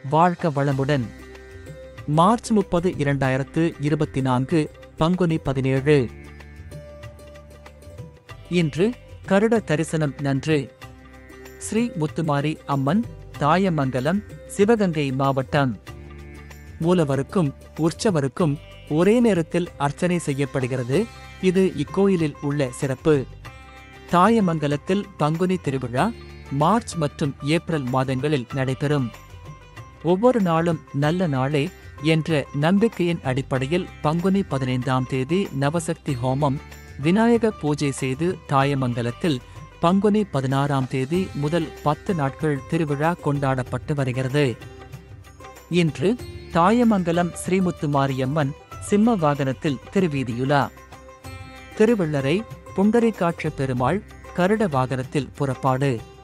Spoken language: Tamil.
வாழ்க வளமுடன் மார்ச் முப்பது இரண்டாயிரத்து இருபத்தி நான்கு பங்குனி பதினேழு இன்று கருட தரிசனம் நன்று ஸ்ரீ முத்துமாரி அம்மன் தாயமங்கலம் சிவகங்கை மாவட்டம் மூலவருக்கும் உற்சவருக்கும் ஒரே நேரத்தில் அர்ச்சனை செய்யப்படுகிறது இது இக்கோயிலில் உள்ள சிறப்பு தாயமங்கலத்தில் பங்குனி திருவிழா மார்ச் மற்றும் ஏப்ரல் மாதங்களில் நடைபெறும் ஒவ்வொரு நாளும் நல்ல நாளே என்ற நம்பிக்கையின் அடிப்படையில் பங்குனி பதினைந்தாம் தேதி நவசக்தி ஹோமம் விநாயக பூஜை செய்து தாயமங்கலத்தில் பங்குனி பதினாறாம் தேதி முதல் பத்து நாட்கள் திருவிழா கொண்டாடப்பட்டு வருகிறது இன்று தாயமங்கலம் ஸ்ரீமுத்து மாரியம்மன் சிம்ம வாகனத்தில் திருவீதியுலா திருவள்ளரை புண்டரிகாட்ச பெருமாள் கருட வாகனத்தில் புறப்பாடு